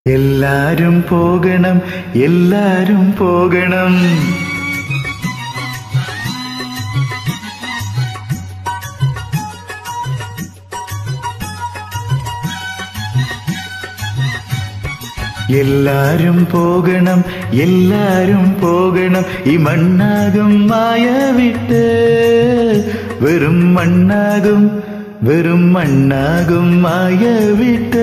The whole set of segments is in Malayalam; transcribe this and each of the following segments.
എല്ലാരും പോകണം എല്ലാരും പോകണം എല്ലാരും പോകണം എല്ലാരും പോകണം ഈ മണ്ണാകും മായ വിട്ട് വെറും മണ്ണാകും വെറും മണ്ണാകും മായ വിട്ട്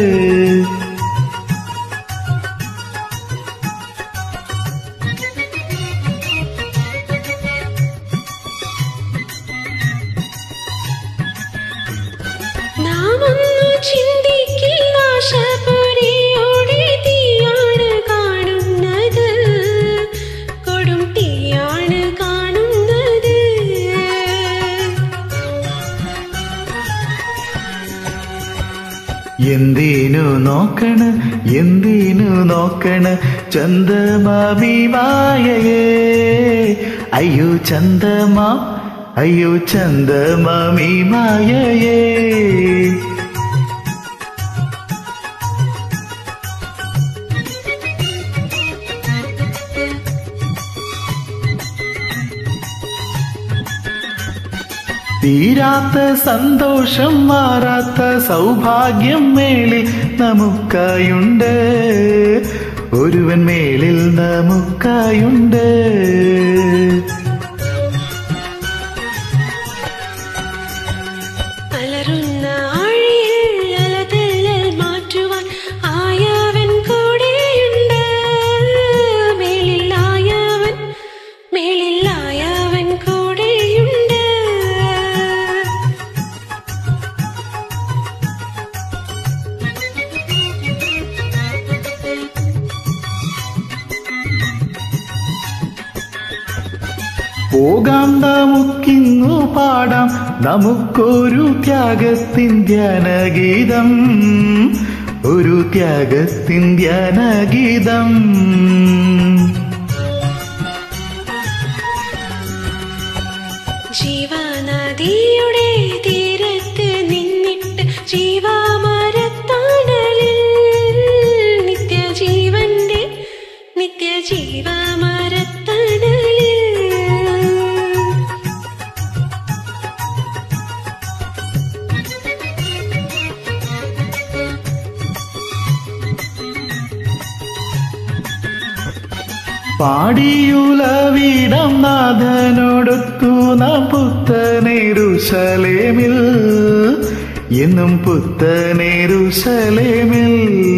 നാമൊന്നു ചിന്തിക്കില്ല ആശപുരിയോടെ തീയാണ് കാണുന്നത് കൊടും തീയാണ് കാണുന്നത് എന്തിനു നോക്കണ് എന്തിനു നോക്കണ് ചന്ദമാമി മായയേ അയ്യോ ചന്ദമാ അയ്യോ ചന്ദമാമി മായയേ തീരാത്ത സന്തോഷം മാറാത്ത സൗഭാഗ്യം മേളിൽ നമുക്കായുണ്ട് ഒരുവൻ മേളിൽ നമുക്കായുണ്ട് അലറുന്ന ആഴിയിൽ അലതല്ലൽ മാറ്റുവാൻ ആയവൻ കൂടെയുണ്ട് മേളിലായവൻ മേളിലായവൻ കൂടെയുണ്ട് പോകാം നമുക്കിന്നു പാടാം നമുക്കൊരു ത്യാഗത്തിൻ ധ്യാനഗീതം ഒരു ത്യാഗത്തിൻ ധ്യാനഗീതം ജീവനദിയുടെ തീരത്ത് നിന്നിട്ട് ജീവാമരത്താണലിൽ നിത്യജീവന്റെ നിത്യജീവമരത്തണലിൽ പാടിയുലവിടം നാഥനോടൊത്തു നാം പുത്തനേരുശലേമിൽ എന്നും പുത്തനേരുശലേമിൽ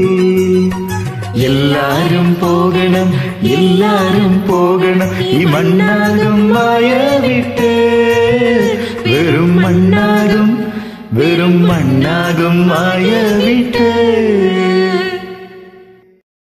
എല്ലാരും പോകണം എല്ലാരും പോകണം ഈ മണ്ണാകും മായ വിട്ട് വെറും മണ്ണാകും വെറും മണ്ണാകും മായ വിട്ട്